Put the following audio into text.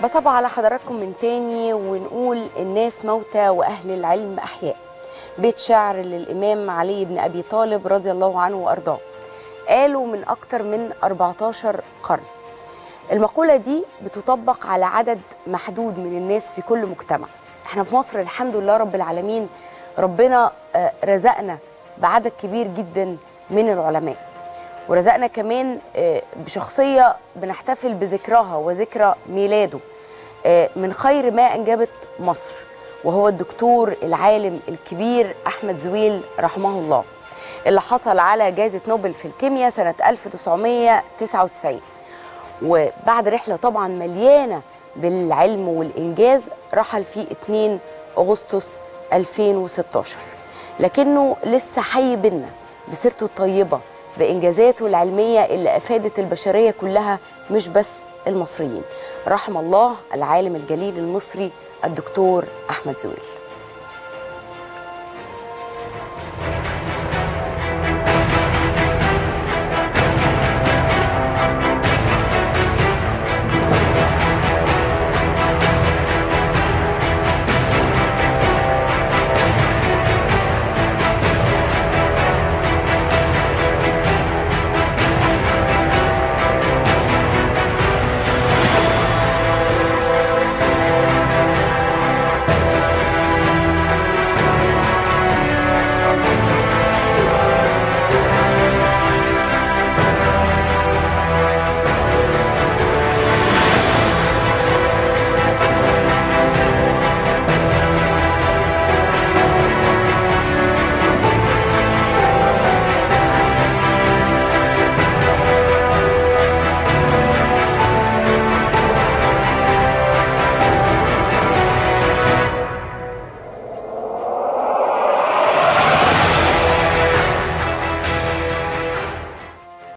بصب على حضراتكم من تاني ونقول الناس موتى وأهل العلم أحياء بيت شعر للإمام علي بن أبي طالب رضي الله عنه وأرضاه قالوا من أكتر من 14 قرن المقولة دي بتطبق على عدد محدود من الناس في كل مجتمع احنا في مصر الحمد لله رب العالمين ربنا آه، رزقنا بعدد كبير جدا من العلماء ورزقنا كمان آه، بشخصية بنحتفل بذكرها وذكرى ميلاده آه، من خير ما أنجبت مصر وهو الدكتور العالم الكبير أحمد زويل رحمه الله اللي حصل على جائزة نوبل في الكيمياء سنة 1999 وبعد رحلة طبعا مليانة بالعلم والإنجاز رحل في 2 أغسطس 2016 لكنه لسه حي بينا بسيرته الطيبة بإنجازاته العلمية اللي أفادت البشرية كلها مش بس المصريين رحم الله العالم الجليل المصري الدكتور أحمد زويل